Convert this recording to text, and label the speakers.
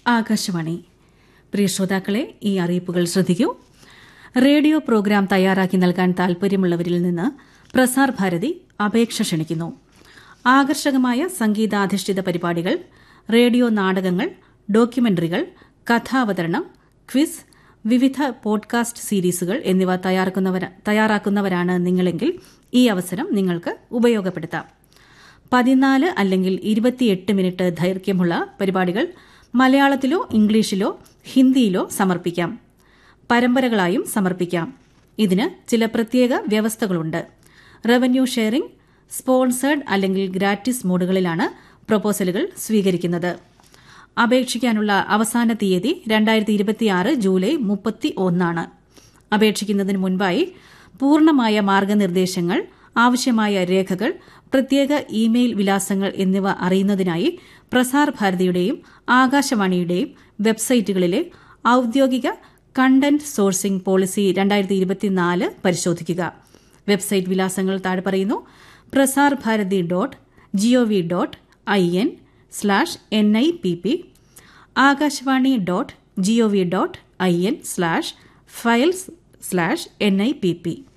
Speaker 1: ആകാശവാണി പ്രിയ ശ്രോതാക്കളെ ഈ അറിയിപ്പുകൾ ശ്രദ്ധിക്കൂ റേഡിയോ പ്രോഗ്രാം തയ്യാറാക്കി നൽകാൻ താൽപര്യമുള്ളവരിൽ നിന്ന് പ്രസാർ ഭാരതി അപേക്ഷ ക്ഷണിക്കുന്നു ആകർഷകമായ സംഗീതാധിഷ്ഠിത പരിപാടികൾ റേഡിയോ നാടകങ്ങൾ ഡോക്യുമെന്ററികൾ കഥാവതരണം ക്വിസ് വിവിധ പോഡ്കാസ്റ്റ് സീരീസുകൾ എന്നിവ തയ്യാറാക്കുന്നവരാണ് നിങ്ങളെങ്കിൽ ഈ അവസരം നിങ്ങൾക്ക് ഉപയോഗപ്പെടുത്താം പതിനാല് അല്ലെങ്കിൽ ഇരുപത്തിയെട്ട് മിനിറ്റ് ദൈർഘ്യമുള്ള പരിപാടികൾ മലയാളത്തിലോ ഇംഗ്ലീഷിലോ ഹിന്ദിയിലോ സമർപ്പിക്കാം പരമ്പരകളായും സമർപ്പിക്കാം ഇതിന് ചില പ്രത്യേക വ്യവസ്ഥകളുണ്ട് റവന്യൂ ഷെയറിംഗ് സ്പോൺസേഡ് അല്ലെങ്കിൽ ഗ്രാറ്റിസ് മോഡുകളിലാണ് പ്രൊപ്പോസലുകൾ സ്വീകരിക്കുന്നത് അപേക്ഷിക്കാനുള്ള അവസാന തീയതി രണ്ടായിരത്തി ഇരുപത്തിയാറ് ജൂലൈ മുപ്പത്തി ഒന്നാണ് അപേക്ഷിക്കുന്നതിന് മുൻപായി പൂർണ്ണമായ മാർഗനിർദ്ദേശങ്ങൾ ആവശ്യമായ രേഖകൾ പ്രത്യേക ഇമെയിൽ വിലാസങ്ങൾ എന്നിവ അറിയുന്നതിനായി പ്രസാർ ഭാരതിയുടെയും ആകാശവാണിയുടെയും വെബ്സൈറ്റുകളിലെ ഔദ്യോഗിക കണ്ടന്റ് സോഴ്സിംഗ് പോളിസി രണ്ടായിരത്തി ഇരുപത്തിനാല് പരിശോധിക്കുക വെബ്സൈറ്റ് വിലാസങ്ങൾ താഴെ പറയുന്നു Prasar Bharati dot GOV dot I N slash N I P P Akashvani dot GOV dot I N slash files slash N I P P